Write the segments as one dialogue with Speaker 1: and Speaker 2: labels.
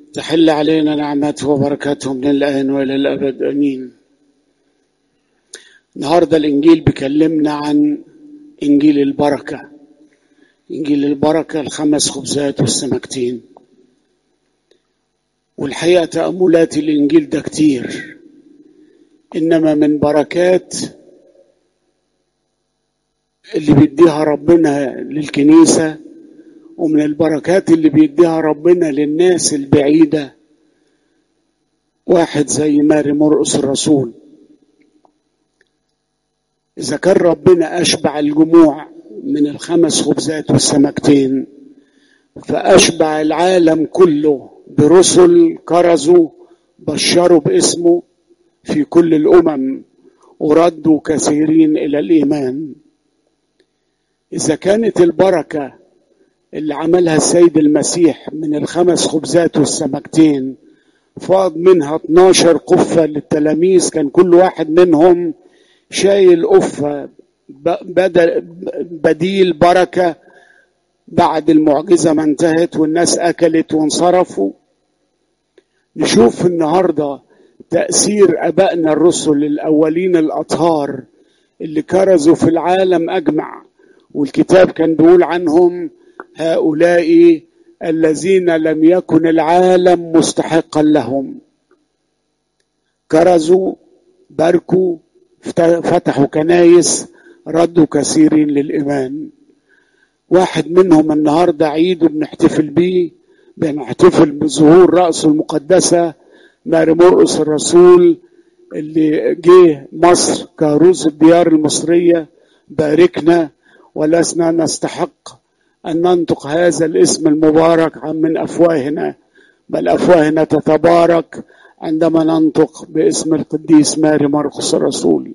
Speaker 1: تحل علينا نعمته وبركاته من الآن وإلى الأبد آمين النهاردة الإنجيل بيكلمنا عن إنجيل البركة إنجيل البركة الخمس خبزات والسمكتين والحقيقة تأملات الإنجيل ده كتير إنما من بركات اللي بيديها ربنا للكنيسة ومن البركات اللي بيديها ربنا للناس البعيدة واحد زي ماري مرقس الرسول إذا كان ربنا أشبع الجموع من الخمس خبزات والسمكتين فأشبع العالم كله برسل كرزوا بشروا باسمه في كل الأمم وردوا كثيرين إلى الإيمان إذا كانت البركة اللي عملها السيد المسيح من الخمس خبزات والسمكتين فاض منها 12 قفة للتلاميذ كان كل واحد منهم شايل قفة بدل بديل بركة بعد المعجزة ما انتهت والناس أكلت وانصرفوا نشوف النهاردة تأثير أبائنا الرسل الأولين الأطهار اللي كرزوا في العالم أجمع والكتاب كان بيقول عنهم هؤلاء الذين لم يكن العالم مستحقا لهم كرزوا باركوا فتحوا كنايس ردوا كثيرين للإيمان واحد منهم النهارده عيد وبنحتفل بيه بنحتفل بظهور رأسه المقدسة ماري مرقس الرسول اللي جه مصر كعروس الديار المصرية باركنا ولسنا نستحق أن ننطق هذا الاسم المبارك من أفواهنا بل أفواهنا تتبارك عندما ننطق باسم القديس ماري مرقس الرسول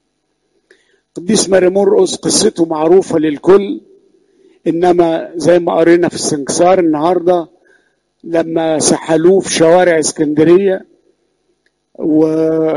Speaker 1: القديس ماري مرقس قصته معروفة للكل إنما زي ما قرينا في السنكسار النهاردة لما سحلوه في شوارع اسكندرية و...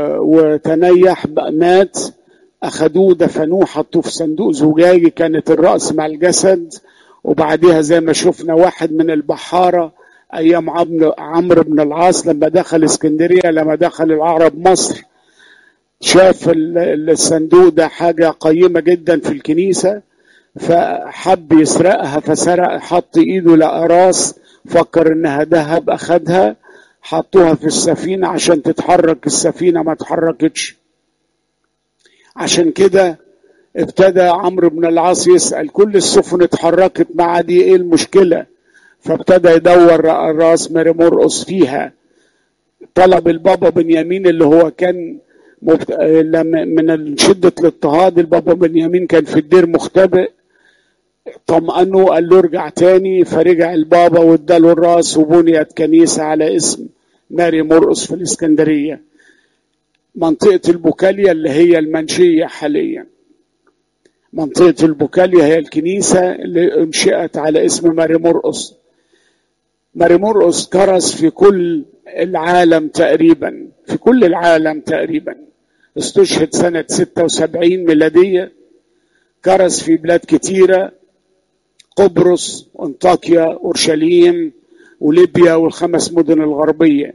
Speaker 1: وتنيح مات أخدوه دفنوه حطوه في صندوق زجاجي كانت الرأس مع الجسد وبعديها زي ما شفنا واحد من البحارة أيام عمرو بن العاص لما دخل اسكندرية لما دخل العرب مصر شاف الصندوق ده حاجة قيمة جدا في الكنيسة فحب يسرقها فسرق حط ايده لقى راس فكر انها ذهب اخدها حطوها في السفينة عشان تتحرك السفينة ما اتحركتش عشان كده ابتدى عمرو بن العاص يسأل كل السفن اتحركت مع دي ايه المشكلة فابتدى يدور راس ماري مرقص فيها طلب البابا بنيامين اللي هو كان مبت... من شدة الاضطهاد البابا بنيامين كان في الدير مختبئ طمأنه قال له ارجع تاني فرجع البابا واداله الراس وبنيت كنيسة على اسم ماري مرقص في الإسكندرية منطقة البوكاليا اللي هي المنشية حاليا منطقة البوكاليا هي الكنيسة اللي انشئت على اسم ماري مرقص ماري مرقص كرس في كل العالم تقريبا في كل العالم تقريبا استشهد سنة 76 ميلادية كرس في بلاد كتيرة قبرص وانطاكيا اورشليم وليبيا والخمس مدن الغربيه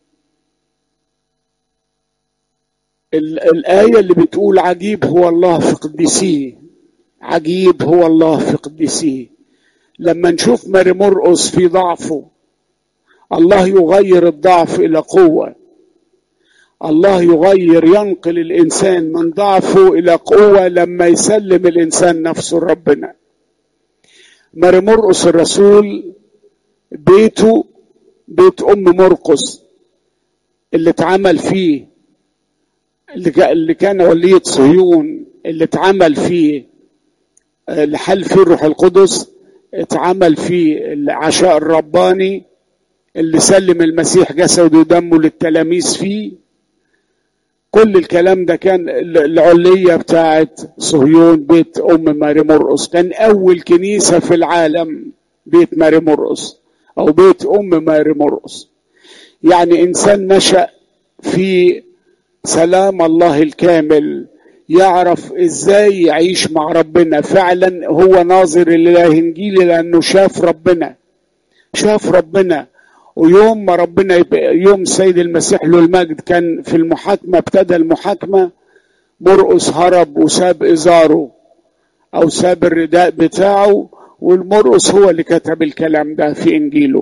Speaker 1: الآية اللي بتقول عجيب هو الله في قديسيه عجيب هو الله في قديسيه لما نشوف ماري مرقس في ضعفه الله يغير الضعف إلى قوة الله يغير ينقل الإنسان من ضعفه إلى قوة لما يسلم الإنسان نفسه لربنا ماري مرقس الرسول بيته بيت ام مرقس اللي اتعمل فيه اللي كان ولية صهيون اللي اتعمل فيه اللي حل فيه الروح القدس اتعمل فيه العشاء الرباني اللي سلم المسيح جسده ودمه للتلاميذ فيه كل الكلام ده كان العلية بتاعت صهيون بيت أم ماري مرقس كان أول كنيسة في العالم بيت ماري مرقس أو بيت أم ماري مرقس يعني إنسان نشأ في سلام الله الكامل يعرف ازاي يعيش مع ربنا فعلا هو ناظر الى الانجيل لانه شاف ربنا شاف ربنا ويوم ما ربنا يبقى يوم سيد المسيح له المجد كان في المحاكمة ابتدى المحاكمة مرقس هرب وساب إزاره أو ساب الرداء بتاعه والمرقس هو اللي كتب الكلام ده في إنجيله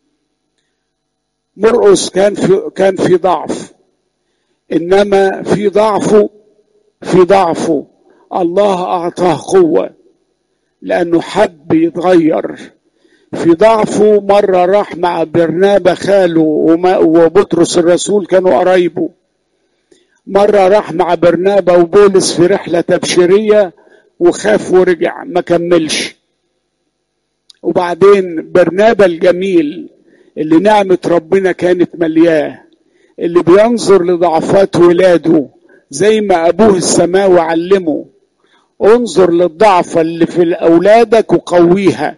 Speaker 1: مرقس كان في كان في ضعف إنما في ضعفه في ضعفه الله أعطاه قوة لأنه حب يتغير في ضعفه مرة راح مع برنابا خاله وبطرس الرسول كانوا قرايبه مرة راح مع برنابا وبولس في رحلة تبشيرية وخاف ورجع ما كملش وبعدين برنابا الجميل اللي نعمة ربنا كانت ملياه اللي بينظر لضعفات ولاده زي ما أبوه السماوي علمه انظر للضعف اللي في أولادك وقويها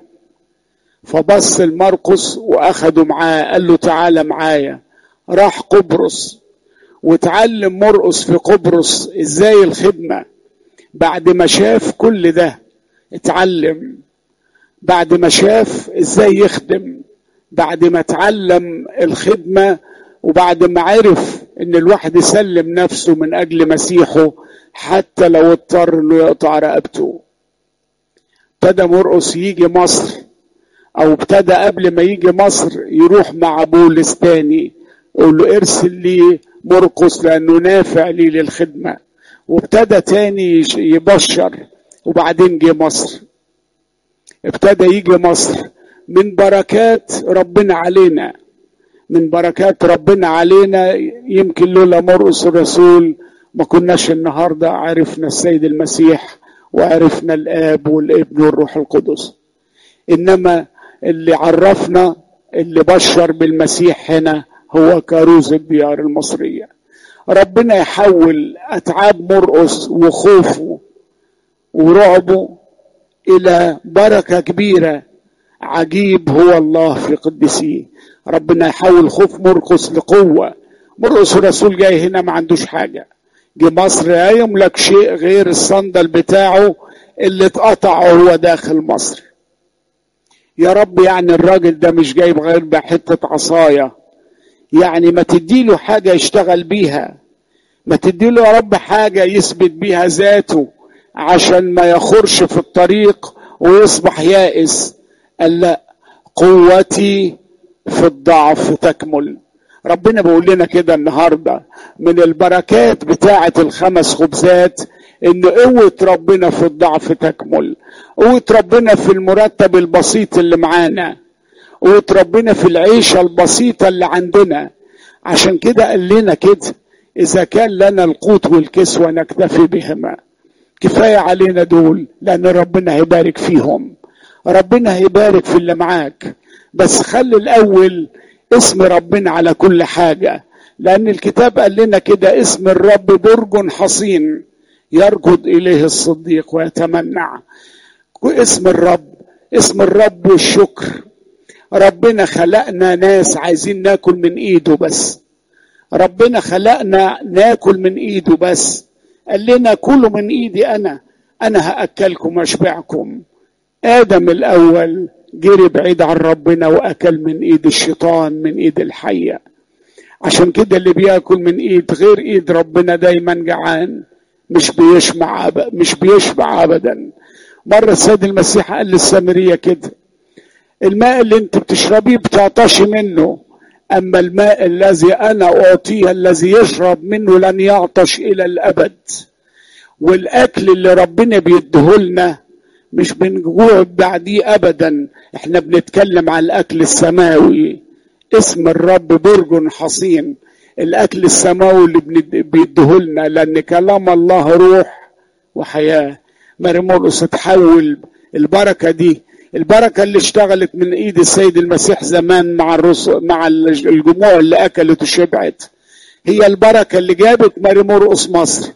Speaker 1: فبص لمرقس واخده معاه قال له تعالى معايا راح قبرص وتعلم مرقس في قبرص ازاي الخدمة بعد ما شاف كل ده اتعلم بعد ما شاف ازاي يخدم بعد ما اتعلم الخدمة وبعد ما عرف ان الواحد يسلم نفسه من اجل مسيحه حتى لو اضطر انه يقطع رقبته ابتدى مرقس يجي مصر او ابتدى قبل ما يجي مصر يروح مع بولس تاني يقول له ارسل لي مرقس لانه نافع لي للخدمه وابتدى تاني يبشر وبعدين جه مصر ابتدى يجي مصر من بركات ربنا علينا من بركات ربنا علينا يمكن لولا مرقس الرسول ما كناش النهارده عرفنا السيد المسيح وعرفنا الاب والابن والروح القدس انما اللي عرفنا اللي بشر بالمسيح هنا هو كاروز الديار المصرية ربنا يحول أتعاب مرقس وخوفه ورعبه إلى بركة كبيرة عجيب هو الله في قدسيه ربنا يحول خوف مرقس لقوة مرقس الرسول جاي هنا ما عندوش حاجة جه مصر لا يملك شيء غير الصندل بتاعه اللي اتقطع وهو داخل مصر يا رب يعني الراجل ده مش جايب غير بحتة عصاية يعني ما تديله حاجة يشتغل بيها ما تديله يا رب حاجة يثبت بيها ذاته عشان ما يخرش في الطريق ويصبح يائس قال لا قوتي في الضعف تكمل ربنا بيقول لنا كده النهارده من البركات بتاعه الخمس خبزات ان قوه ربنا في الضعف تكمل قوه ربنا في المرتب البسيط اللي معانا قوه ربنا في العيشه البسيطه اللي عندنا عشان كده قال لنا كده اذا كان لنا القوت والكسوه نكتفي بهما كفايه علينا دول لان ربنا هيبارك فيهم ربنا هيبارك في اللي معاك بس خلي الاول اسم ربنا على كل حاجه لان الكتاب قال لنا كده اسم الرب برج حصين يركض اليه الصديق ويتمنع اسم الرب اسم الرب والشكر ربنا خلقنا ناس عايزين ناكل من ايده بس ربنا خلقنا ناكل من ايده بس قال لنا كلوا من ايدي انا انا هاكلكم واشبعكم ادم الاول جري بعيد عن ربنا واكل من ايد الشيطان من ايد الحيه عشان كده اللي بياكل من ايد غير ايد ربنا دايما جعان مش بيشبع مش بيشبع ابدا مره السيد المسيح قال للسامريه كده الماء اللي انت بتشربيه بتعطشي منه اما الماء الذي انا اعطيه الذي يشرب منه لن يعطش الى الابد والاكل اللي ربنا بيديهولنا مش بنجوع بعديه ابدا احنا بنتكلم عن الاكل السماوي اسم الرب برج حصين الاكل السماوي اللي بيديهولنا لان كلام الله روح وحياه مرمرقس تحول البركه دي البركه اللي اشتغلت من ايد السيد المسيح زمان مع الرسل مع الجموع اللي اكلت وشبعت هي البركه اللي جابت مرمرقس مصر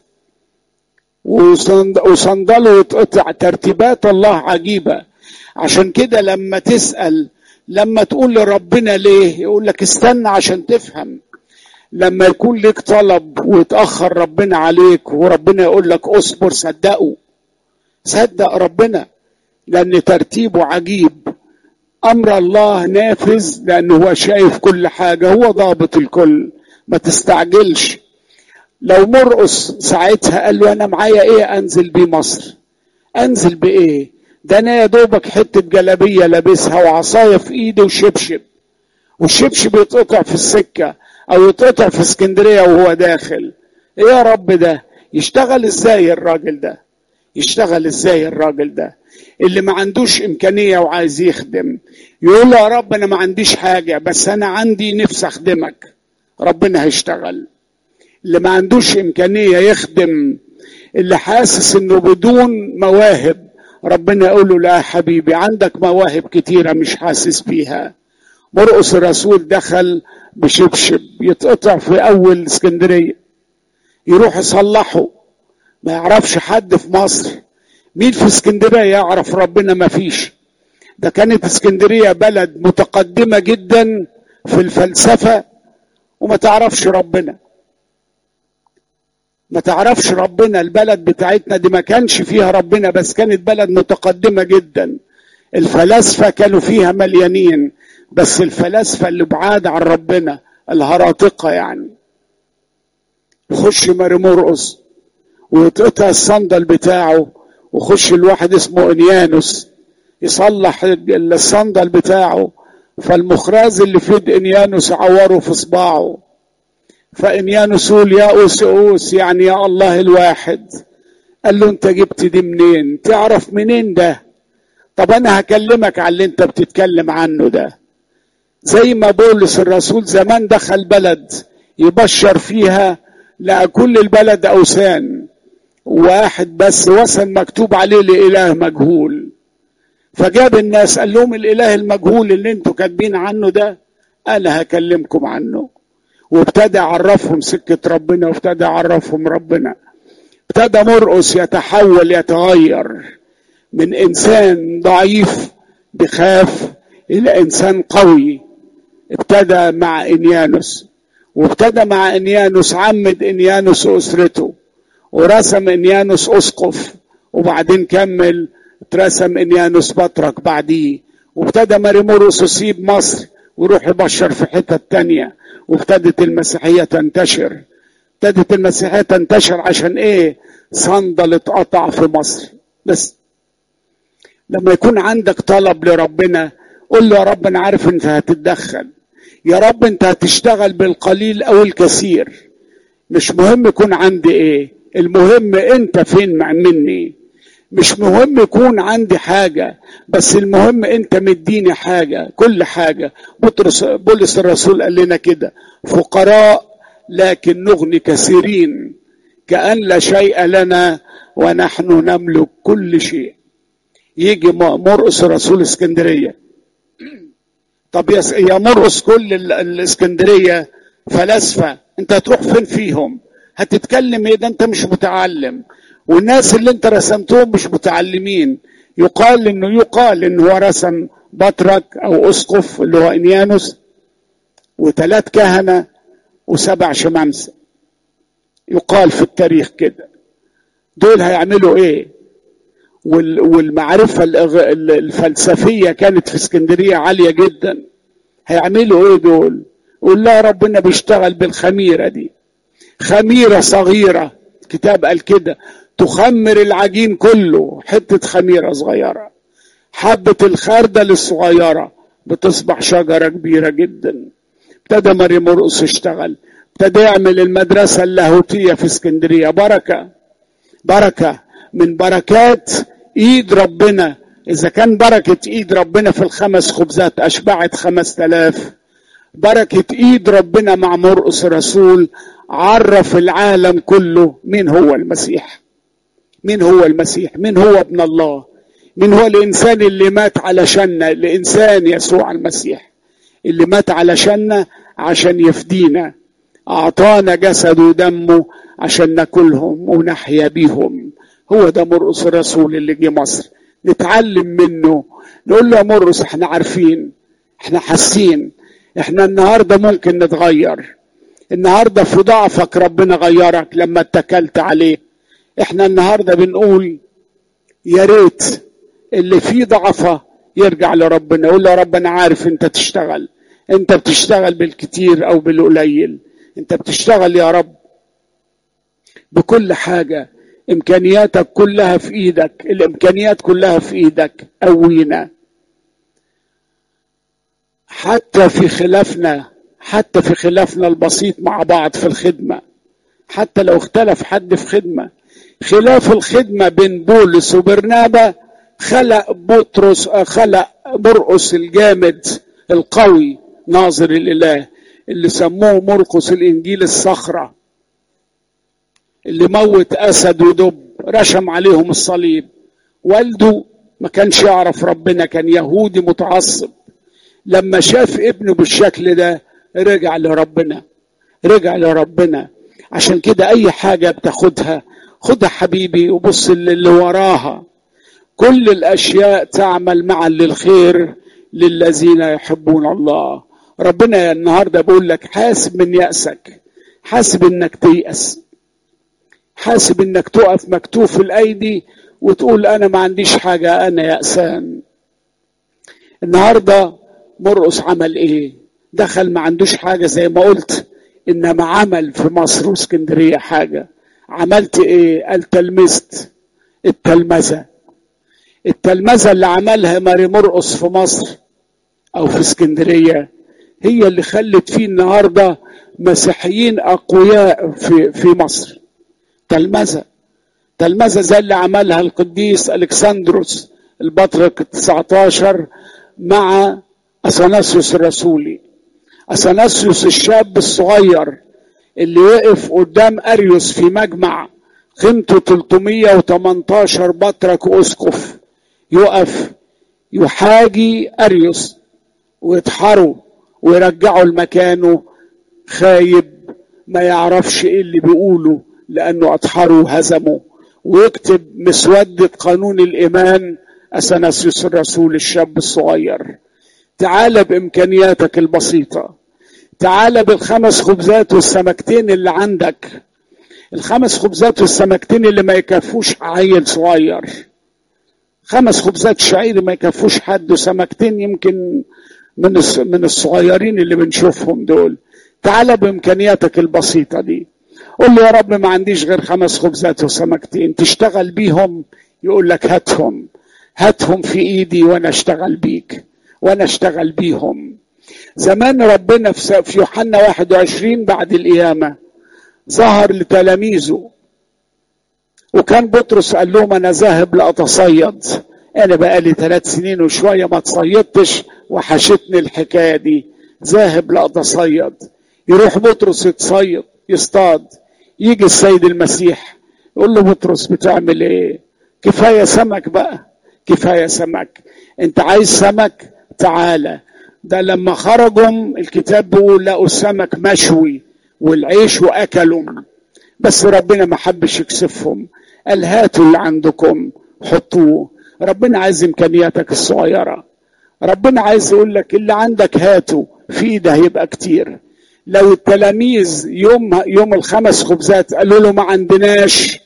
Speaker 1: وصندله يتقطع ترتيبات الله عجيبه عشان كده لما تسال لما تقول لربنا ليه يقول لك استنى عشان تفهم لما يكون لك طلب ويتاخر ربنا عليك وربنا يقول لك اصبر صدقه صدق ربنا لان ترتيبه عجيب امر الله نافذ لانه هو شايف كل حاجه هو ضابط الكل ما تستعجلش لو مرقص ساعتها قال له انا معايا ايه انزل بيه مصر انزل بايه ده انا يا دوبك حته جلابيه لابسها وعصايه في ايدي وشبشب والشبشب يتقطع في السكه او يتقطع في اسكندريه وهو داخل ايه يا رب ده يشتغل ازاي الراجل ده يشتغل ازاي الراجل ده اللي ما عندوش امكانيه وعايز يخدم يقول له يا رب انا ما عنديش حاجه بس انا عندي نفسي اخدمك ربنا هيشتغل اللي ما عندوش امكانيه يخدم اللي حاسس انه بدون مواهب ربنا يقول له لا حبيبي عندك مواهب كتيره مش حاسس بيها مرقص الرسول دخل بشبشب يتقطع في اول اسكندريه يروح يصلحه ما يعرفش حد في مصر مين في اسكندريه يعرف ربنا ما فيش ده كانت اسكندريه بلد متقدمه جدا في الفلسفه وما تعرفش ربنا ما تعرفش ربنا البلد بتاعتنا دي ما كانش فيها ربنا بس كانت بلد متقدمه جدا الفلاسفه كانوا فيها مليانين بس الفلاسفه اللي بعاد عن ربنا الهراطقه يعني يخش ماري مرقص ويتقطع الصندل بتاعه وخش الواحد اسمه انيانوس يصلح الصندل بتاعه فالمخراز اللي في يد انيانوس عوره في صباعه فانيانوس يقول يا اوس اوس يعني يا الله الواحد قال له انت جبت دي منين تعرف منين ده طب انا هكلمك على اللي انت بتتكلم عنه ده زي ما بولس الرسول زمان دخل بلد يبشر فيها لقى كل البلد اوثان واحد بس وثن مكتوب عليه لإله مجهول فجاب الناس قال لهم الإله المجهول اللي انتوا كاتبين عنه ده أنا هكلمكم عنه وابتدى يعرفهم سكة ربنا وابتدى يعرفهم ربنا ابتدى مرقس يتحول يتغير من إنسان ضعيف بخاف إلى إنسان قوي ابتدى مع إنيانوس وابتدى مع إنيانوس عمد إنيانوس أسرته ورسم انيانوس اسقف وبعدين كمل اترسم انيانوس بطرك بعديه وابتدى ماريموروس يسيب مصر ويروح يبشر في حتة تانية وابتدت المسيحية تنتشر ابتدت المسيحية تنتشر عشان ايه صندل اتقطع في مصر بس لما يكون عندك طلب لربنا قول له يا رب انا عارف انت هتتدخل يا رب انت هتشتغل بالقليل او الكثير مش مهم يكون عندي ايه المهم انت فين مع مني مش مهم يكون عندي حاجة بس المهم انت مديني حاجة كل حاجة بطرس بولس الرسول قال لنا كده فقراء لكن نغني كثيرين كأن لا شيء لنا ونحن نملك كل شيء يجي مرقص رسول اسكندرية طب يا مرقص كل الاسكندرية فلاسفة انت هتروح فين فيهم هتتكلم ايه ده انت مش متعلم والناس اللي انت رسمتهم مش متعلمين يقال انه يقال انه هو رسم بطرك او اسقف اللي هو انيانوس وثلاث كهنه وسبع شمامسه يقال في التاريخ كده دول هيعملوا ايه والمعرفه الفلسفيه كانت في اسكندريه عاليه جدا هيعملوا ايه دول قول لا ربنا بيشتغل بالخميره دي خميرة صغيرة كتاب قال كده تخمر العجين كله حتة خميرة صغيرة حبة الخردل الصغيرة بتصبح شجرة كبيرة جدا ابتدى مريم مرقص يشتغل ابتدى يعمل المدرسة اللاهوتية في اسكندرية بركة بركة من بركات ايد ربنا اذا كان بركة ايد ربنا في الخمس خبزات اشبعت خمس تلاف بركة ايد ربنا مع مرقص رسول عرف العالم كله مين هو المسيح مين هو المسيح مين هو ابن الله مين هو الانسان اللي مات علشاننا الانسان يسوع المسيح اللي مات علشاننا عشان يفدينا اعطانا جسده ودمه عشان ناكلهم ونحيا بيهم هو ده مرقص الرسول اللي جه مصر نتعلم منه نقول له يا مرقص احنا عارفين احنا حاسين احنا النهارده ممكن نتغير النهارده في ضعفك ربنا غيرك لما اتكلت عليه احنا النهارده بنقول يا ريت اللي فيه ضعفه يرجع لربنا يقول له يا رب انا عارف انت تشتغل انت بتشتغل بالكتير او بالقليل انت بتشتغل يا رب بكل حاجة امكانياتك كلها في ايدك الامكانيات كلها في ايدك قوينا حتى في خلافنا حتى في خلافنا البسيط مع بعض في الخدمة حتى لو اختلف حد في خدمة خلاف الخدمة بين بولس وبرنابا خلق بطرس خلق مرقس الجامد القوي ناظر الاله اللي سموه مرقس الانجيل الصخره اللي موت اسد ودب رشم عليهم الصليب والده ما كانش يعرف ربنا كان يهودي متعصب لما شاف ابنه بالشكل ده رجع لربنا رجع لربنا عشان كده اي حاجه بتاخدها خدها حبيبي وبص اللي وراها كل الاشياء تعمل معا للخير للذين يحبون الله ربنا النهارده بيقول لك حاسب من يأسك حاسب انك تيأس حاسب انك تقف مكتوف الايدي وتقول انا ما عنديش حاجه انا يأسان النهارده مرقص عمل ايه دخل ما عندوش حاجه زي ما قلت انما عمل في مصر واسكندريه حاجه عملت ايه قال تلمست التلمذه التلمذه اللي عملها ماري مرقص في مصر او في اسكندريه هي اللي خلت فيه النهارده مسيحيين اقوياء في في مصر تلمذه تلمذه زي اللي عملها القديس الكسندروس البطرك 19 مع اثناسيوس الرسولي اثناسيوس الشاب الصغير اللي وقف قدام اريوس في مجمع قيمته 318 بطرك اسقف يقف يحاجي اريوس ويطحره ويرجعه لمكانه خايب ما يعرفش ايه اللي بيقوله لانه اطحره وهزمه ويكتب مسودة قانون الايمان اثناسيوس الرسول الشاب الصغير تعال بامكانياتك البسيطه تعال بالخمس خبزات والسمكتين اللي عندك الخمس خبزات والسمكتين اللي ما يكفوش عيل صغير خمس خبزات شعير ما يكفوش حد وسمكتين يمكن من من الصغيرين اللي بنشوفهم دول تعال بامكانياتك البسيطه دي قول له يا رب ما عنديش غير خمس خبزات وسمكتين تشتغل بيهم يقول لك هاتهم هاتهم في ايدي وانا اشتغل بيك وانا اشتغل بيهم زمان ربنا في يوحنا 21 بعد القيامة ظهر لتلاميذه وكان بطرس قال لهم انا ذاهب لاتصيد انا بقالي ثلاث سنين وشوية ما تصيدتش وحشتني الحكاية دي ذاهب لاتصيد يروح بطرس يتصيد يصطاد يجي السيد المسيح يقول له بطرس بتعمل ايه كفاية سمك بقى كفاية سمك انت عايز سمك تعالى ده لما خرجوا الكتاب بيقول لقوا السمك مشوي والعيش واكلوا بس ربنا ما حبش يكسفهم قال هاتوا اللي عندكم حطوه ربنا عايز امكانياتك الصغيره ربنا عايز يقول لك اللي عندك هاته في ده هيبقى كتير لو التلاميذ يوم يوم الخمس خبزات قالوا له ما عندناش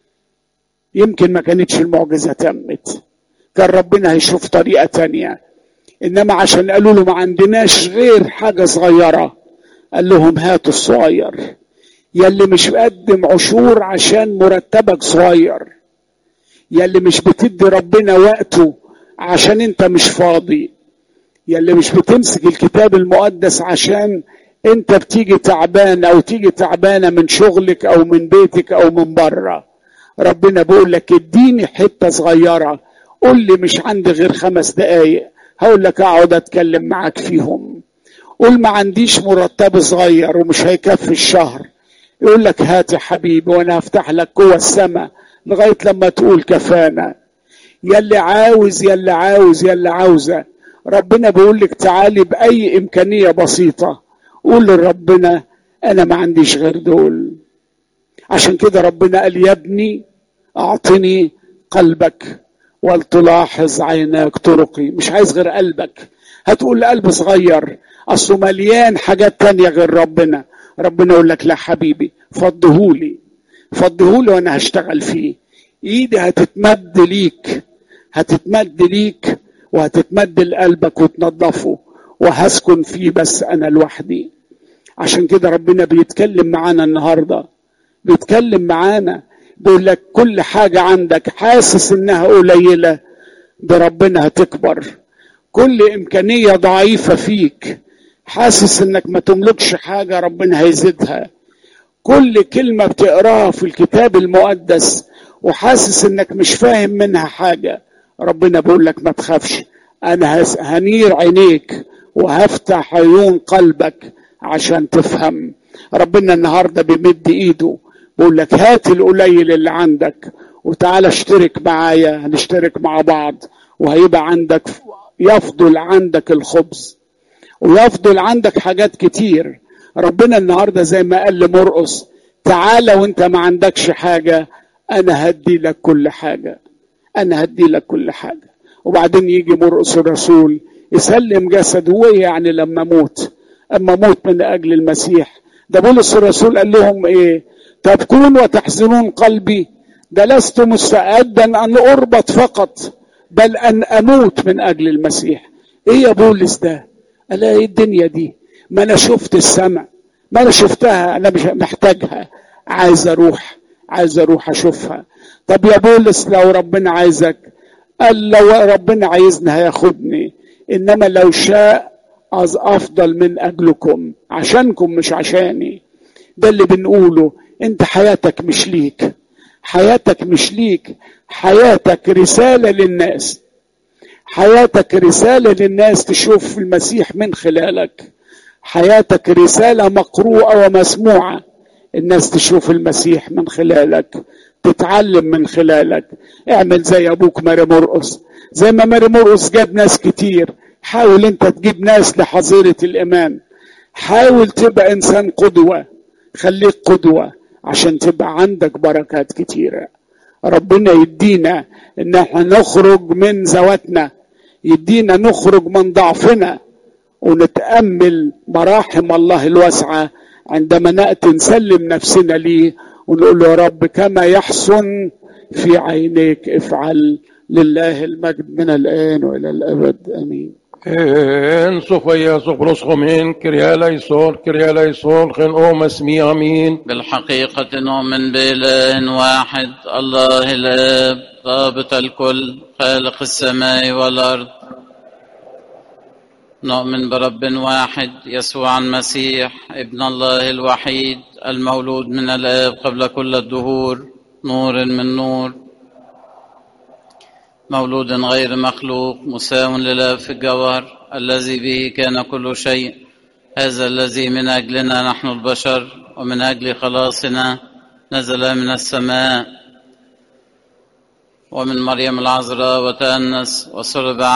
Speaker 1: يمكن ما كانتش المعجزه تمت كان ربنا هيشوف طريقه تانيه انما عشان قالوا له ما عندناش غير حاجه صغيره قال لهم هاتوا الصغير يلي مش بقدم عشور عشان مرتبك صغير يلي مش بتدي ربنا وقته عشان انت مش فاضي يلي مش بتمسك الكتاب المقدس عشان انت بتيجي تعبان او تيجي تعبانه من شغلك او من بيتك او من بره ربنا بيقول لك اديني حته صغيره قول لي مش عندي غير خمس دقايق هقول لك اقعد اتكلم معاك فيهم قول ما عنديش مرتب صغير ومش هيكفي الشهر يقول لك هات يا حبيبي وانا هفتح لك جوه السماء لغايه لما تقول كفانا يلي عاوز يلي عاوز يلي عاوزه ربنا بيقول لك تعالي باي امكانيه بسيطه قول لربنا انا ما عنديش غير دول عشان كده ربنا قال يا ابني اعطني قلبك ولتلاحظ عيناك طرقي مش عايز غير قلبك هتقول قلب صغير اصله مليان حاجات تانية غير ربنا ربنا يقول لك لا حبيبي فضهولي فضهولي وانا هشتغل فيه ايدي هتتمد ليك هتتمد ليك وهتتمد لقلبك وتنظفه وهسكن فيه بس انا لوحدي عشان كده ربنا بيتكلم معانا النهارده بيتكلم معانا بيقول لك كل حاجة عندك حاسس انها قليلة بربنا هتكبر كل امكانية ضعيفة فيك حاسس انك ما تملكش حاجة ربنا هيزيدها كل كلمة بتقراها في الكتاب المقدس وحاسس انك مش فاهم منها حاجة ربنا بيقول لك ما تخافش انا هنير عينيك وهفتح عيون قلبك عشان تفهم ربنا النهاردة بيمد ايده بيقول لك هات القليل اللي عندك وتعالى اشترك معايا هنشترك مع بعض وهيبقى عندك يفضل عندك الخبز ويفضل عندك حاجات كتير ربنا النهارده زي ما قال لمرقص تعالى وانت ما عندكش حاجه انا هدي لك كل حاجه انا هدي لك كل حاجه وبعدين يجي مرقص الرسول يسلم جسده هو يعني لما موت اما موت من اجل المسيح ده بولس الرسول قال لهم ايه تبكون وتحزنون قلبي ده لست مستعدا ان اربط فقط بل ان اموت من اجل المسيح ايه يا بولس ده قال ايه الدنيا دي ما انا شفت السماء ما انا شفتها انا مش محتاجها عايز اروح عايز اروح اشوفها طب يا بولس لو ربنا عايزك قال لو ربنا عايزني هياخدني انما لو شاء از افضل من اجلكم عشانكم مش عشاني ده اللي بنقوله انت حياتك مش ليك حياتك مش ليك حياتك رسالة للناس حياتك رسالة للناس تشوف المسيح من خلالك حياتك رسالة مقروءة ومسموعة الناس تشوف المسيح من خلالك تتعلم من خلالك اعمل زي ابوك ماري مرقص زي ما ماري مرقص جاب ناس كتير حاول انت تجيب ناس لحظيرة الايمان حاول تبقى انسان قدوة خليك قدوة عشان تبقى عندك بركات كتيرة ربنا يدينا ان احنا نخرج من ذواتنا يدينا نخرج من ضعفنا ونتأمل مراحم الله الواسعة عندما نأتي نسلم نفسنا ليه ونقول له يا رب كما يحسن في عينيك افعل لله المجد من الآن وإلى الأبد آمين
Speaker 2: En Sofia Sofroschomin, Kyria Laison, Kyria Laison, Chen Om Esmi Amin.
Speaker 3: بالحقيقة نؤمن بإله واحد الله الآب ضابط الكل خالق السماء والأرض نؤمن برب واحد يسوع المسيح ابن الله الوحيد المولود من الآب قبل كل الدهور نور من نور مولود غير مخلوق مساو لله في الجوهر الذي به كان كل شيء هذا الذي من أجلنا نحن البشر ومن أجل خلاصنا نزل من السماء ومن مريم العذراء وتأنس وصلب